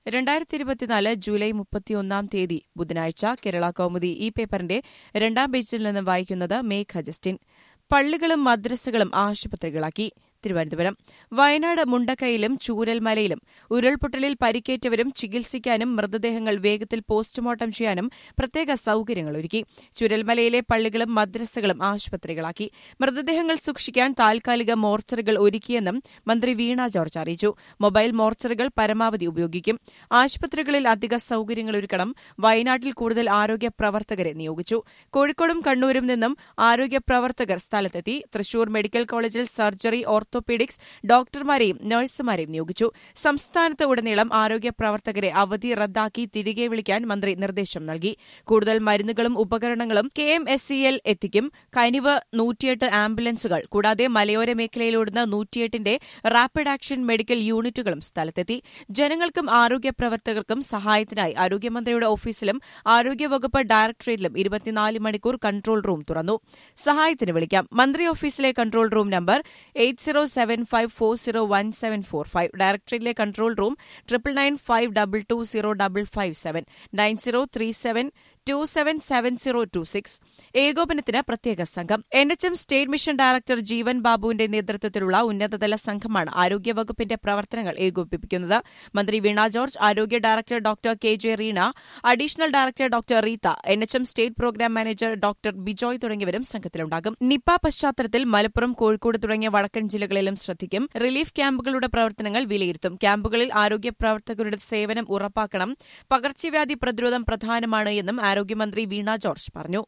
രണ്ടായിരത്തി ഇരുപത്തിനാല് ജൂലൈ മുപ്പത്തിയൊന്നാം തീയതി ബുധനാഴ്ച കേരള കൗമുദി ഈ പേപ്പറിന്റെ രണ്ടാം പേജിൽ നിന്ന് വായിക്കുന്നത് മേഘ ജസ്റ്റിൻ പള്ളികളും മദ്രസകളും ആശുപത്രികളാക്കി തിരുവനന്തപുരം വയനാട് മുണ്ടക്കയിലും ചൂരൽമലയിലും ഉരുൾപൊട്ടലിൽ പരിക്കേറ്റവരും ചികിത്സിക്കാനും മൃതദേഹങ്ങൾ വേഗത്തിൽ പോസ്റ്റ്മോർട്ടം ചെയ്യാനും പ്രത്യേക സൌകര്യങ്ങൾ ഒരുക്കി ചുരൽമലയിലെ പള്ളികളും മദ്രസകളും ആശുപത്രികളാക്കി മൃതദേഹങ്ങൾ സൂക്ഷിക്കാൻ താൽക്കാലിക മോർച്ചറികൾ ഒരുക്കിയെന്നും മന്ത്രി വീണ ജോർജ് അറിയിച്ചു മൊബൈൽ മോർച്ചറികൾ പരമാവധി ഉപയോഗിക്കും ആശുപത്രികളിൽ അധിക സൌകര്യങ്ങൾ ഒരുക്കണം വയനാട്ടിൽ കൂടുതൽ ആരോഗ്യ പ്രവർത്തകരെ നിയോഗിച്ചു കോഴിക്കോടും കണ്ണൂരും നിന്നും ആരോഗ്യ പ്രവർത്തകർ സ്ഥലത്തെത്തി തൃശൂർ മെഡിക്കൽ കോളേജിൽ സർജറി ഓർത്തോപീഡിക്സ് ഡോക്ടർമാരെയും നഴ്സുമാരെയും നിയോഗിച്ചു സംസ്ഥാനത്ത് ഉടനീളം ആരോഗ്യ പ്രവർത്തകരെ അവധി റദ്ദാക്കി തിരികെ വിളിക്കാൻ മന്ത്രി നിർദ്ദേശം നൽകി കൂടുതൽ മരുന്നുകളും ഉപകരണങ്ങളും K M S C L എത്തിക്കും കനിവ് നൂറ്റിയെട്ട് ആംബുലൻസുകൾ കൂടാതെ മലയോര മേഖലയിലോടുന്ന നൂറ്റിയെട്ടിന്റെ റാപ്പിഡ് ആക്ഷൻ മെഡിക്കൽ യൂണിറ്റുകളും സ്ഥലത്തെത്തി ജനങ്ങൾക്കും ആരോഗ്യ പ്രവർത്തകർക്കും സഹായത്തിനായി ആരോഗ്യമന്ത്രിയുടെ ഓഫീസിലും ആരോഗ്യവകുപ്പ് ഡയറക്ടറേറ്റിലും ഇരുപത്തിനാല് മണിക്കൂർ കൺട്രോൾ റൂം തുറന്നു സഹായത്തിന് വിളിക്കാം മന്ത്രി ഓഫീസിലെ control room number eight zero seven five four zero one seven four five ഡയറക്ടറേറ്റിലെ control room triple nine five double two zero double five seven nine zero three seven two seven seven zero two six ഏകോപനത്തിന് പ്രത്യേക സംഘം N H M state mission director Jeevan ബാബുവിന്റെ നേതൃത്വത്തിലുള്ള ഉന്നതതല സംഘമാണ് ആരോഗ്യവകുപ്പിന്റെ പ്രവർത്തനങ്ങൾ ഏകോപിപ്പിക്കുന്നത് മന്ത്രി വീണ ജോർജ് ആരോഗ്യ director doctor K J Reena additional director doctor Reetha N H M state programme manager doctor Bijoy തുടങ്ങിയവരും സംഘത്തിലുണ്ടാകും നിപ്പ പശ്ചാത്തലത്തിൽ മലപ്പുറം കോഴിക്കോട് തുടങ്ങിയ വടക്കൻ ജില്ലകളിലും ശ്രദ്ധിക്കും റിലീഫ് ക്യാമ്പുകളുടെ പ്രവർത്തനങ്ങൾ വിലയിരുത്തും ക്യാമ്പുകളിൽ ആരോഗ്യ പ്രവർത്തകരുടെ സേവനം ഉറപ്പാക്കണം പകർച്ചവ്യാധി പ്രതിരോധം പ്രധാനമാണ് എന്നും ആരോഗ്യമന്ത്രി വീണ ജോർജ് പറഞ്ഞു